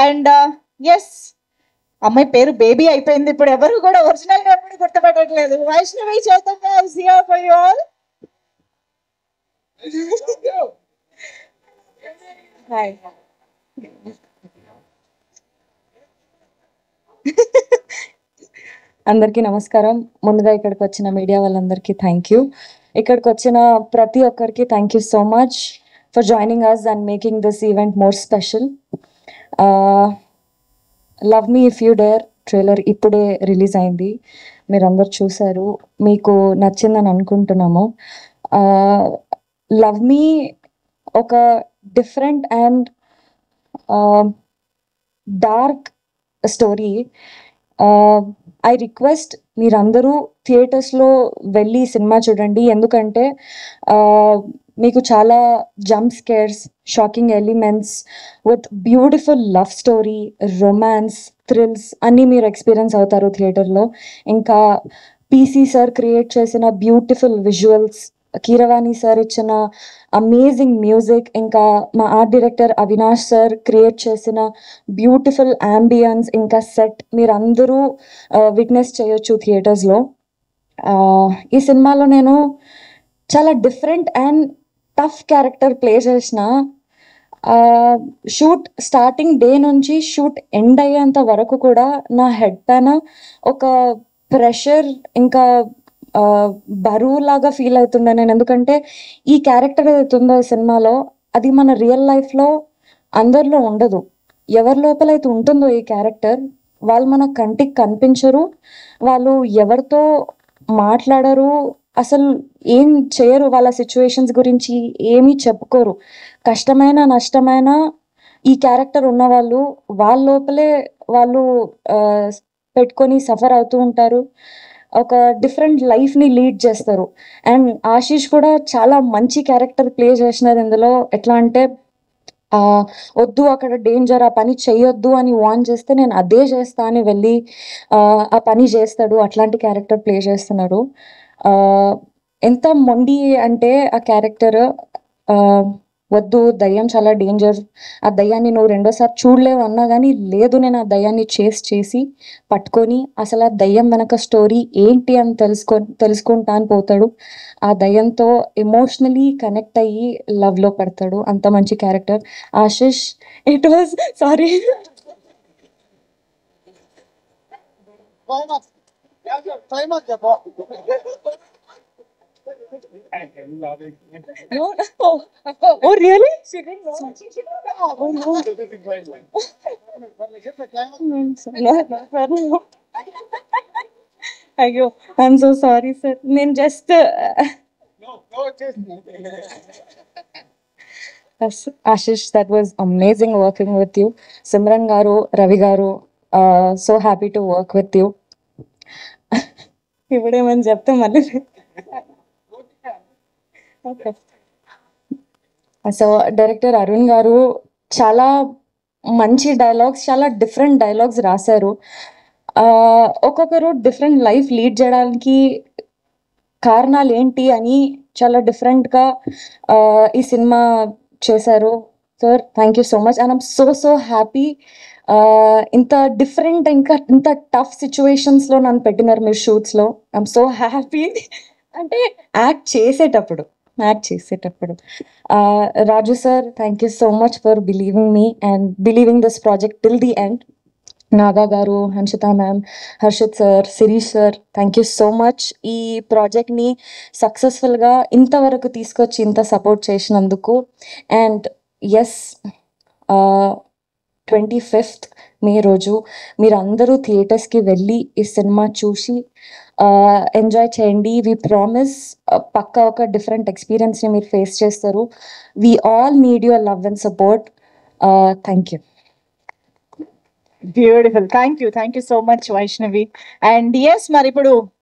And yes అమ్మాయి పేరు baby అయిపోయింది ఇప్పుడు ఎవరు కూడా ఒరిజినల్ గా కూడా గుర్తుపట్టట్లేదు Vaishnavi Chaitanya is here for you all hi అందరికీ నమస్కారం ముందుగా ఇక్కడికి వచ్చిన మీడియా వాళ్ళందరికీ థ్యాంక్ యూ ఇక్కడికి వచ్చిన ప్రతి ఒక్కరికి thank you so much for joining us and making this event more special love me if you dare trailer ఇప్పుడే రిలీజ్ అయింది మీరు అందరు చూసారు మీకు నచ్చిందని అనుకుంటున్నాము లవ్ మీ ఒక different and dark story I request మీరందరూ థియేటర్స్లో వెళ్ళి ఈ సినిమా చూడండి ఎందుకంటే ఆ, మీకు చాలా jump scares shocking elements with beautiful love story romance thrills అన్నీ మీరు ఎక్స్పీరియన్స్ అవుతారు థియేటర్లో ఇంకా పీసీ సార్ క్రియేట్ చేసిన బ్యూటిఫుల్ విజువల్స్ కీరవాణి సార్ ఇచ్చిన అమేజింగ్ మ్యూజిక్ ఇంకా మా art director Avinash sir create చేసిన బ్యూటిఫుల్ అంబియన్స్ ఇంకా సెట్ మీరు అందరూ విట్నెస్ చేయొచ్చు థియేటర్స్లో ఈ సినిమాలో నేను చాలా different and tough character play చేసిన షూట్ స్టార్టింగ్ డే నుంచి షూట్ ఎండ్ అయ్యేంత వరకు కూడా నా హెడ్ పైన ఒక ప్రెషర్ ఇంకా ఆ, బరువు లాగా ఫీల్ అవుతుండే నేను ఎందుకంటే ఈ క్యారెక్టర్ ఏదైతే ఉందో ఈ సినిమాలో అది మన రియల్ లైఫ్లో అందరిలో ఉండదు ఎవరి లోపలైతే ఉంటుందో ఈ క్యారెక్టర్ వాళ్ళు మన కంటికి కనిపించరు వాళ్ళు ఎవరితో మాట్లాడరు అసలు ఏం చేయరు వాళ్ళ సిచ్యువేషన్స్ గురించి ఏమీ చెప్పుకోరు కష్టమైన నష్టమైన ఈ క్యారెక్టర్ ఉన్న వాళ్ళు వాళ్ళ లోపలే వాళ్ళు ఆ, పెట్టుకొని సఫర్ అవుతూ ఉంటారు ఒక డిఫరెంట్ లైఫ్ని లీడ్ చేస్తారు అండ్ ఆశీష్ కూడా చాలా మంచి క్యారెక్టర్ ప్లే చేసినారు ఇందులో ఎట్లా అంటే ఆ, వద్దు అక్కడ డేంజర్ ఆ పని చెయ్యొద్దు అని వార్న్ చేస్తే నేను అదే చేస్తా అని వెళ్ళి ఆ, ఆ పని చేస్తాడు అట్లాంటి క్యారెక్టర్ ప్లే చేస్తున్నాడు ఆ, ఎంత మొండి అంటే ఆ క్యారెక్టర్ వద్దు దయ్యం చాలా డేంజర్ ఆ దయ్యాన్ని నువ్వు రెండోసారి చూడలేవు అన్నా కానీ లేదు నేను ఆ దయ్యాన్ని చేసి చేసి పట్టుకొని అసలు ఆ దయ్యం వెనక స్టోరీ ఏంటి అని తెలుసుకో తెలుసుకుంటా అని పోతాడు ఆ దయ్యంతో ఎమోషనలీ కనెక్ట్ అయ్యి లవ్లో పడతాడు అంత మంచి character Ashish it was sorry oh really అయ్యో ఐఎమ్ సో సారీ సార్ నేను just Ashish that was amazing working with you Simran garu Ravi garu so happy to work with you ఇప్పుడేమని చెప్తే మళ్ళీ ఓకే సో డైరెక్టర్ అరుణ్ గారు చాలా మంచి డైలాగ్స్ చాలా డిఫరెంట్ డైలాగ్స్ రాశారు ఆ, ఒక్కొక్కరు డిఫరెంట్ లైఫ్ లీడ్ చేయడానికి కారణాలు ఏంటి అని చాలా డిఫరెంట్గా ఈ సినిమా చేశారు sir thank you so much and I'm so so happy ఇంత డిఫరెంట్ ఇంకా ఇంత టఫ్ సిచ్యువేషన్స్లో నన్ను పెట్టినారు మీరు షూట్స్లో ఐఎమ్ సో హ్యాపీ అంటే యాక్ట్ చేసేటప్పుడు యాక్ట్ చేసేటప్పుడు Uh, Raju sir, thank you so much for believing me and believing this project till the end. Naga garu Hanshitha ma'am Harshith sir Sirish sir thank you so much ఈ ప్రాజెక్ట్ని సక్సెస్ఫుల్గా ఇంతవరకు తీసుకొచ్చి ఇంత సపోర్ట్ చేసినందుకు and yes twenty fifth May రోజు మీరందరూ థియేటర్స్కి వెళ్ళి ఈ సినిమా చూసి ఎంజాయ్ చేయండి వి ప్రామిస్ పక్కా ఒక డిఫరెంట్ ఎక్స్పీరియన్స్ని మీరు ఫేస్ చేస్తారు we all need your love and support thank you beautiful thank you thank you so much Vaishnavi and yes మరి ఇప్పుడు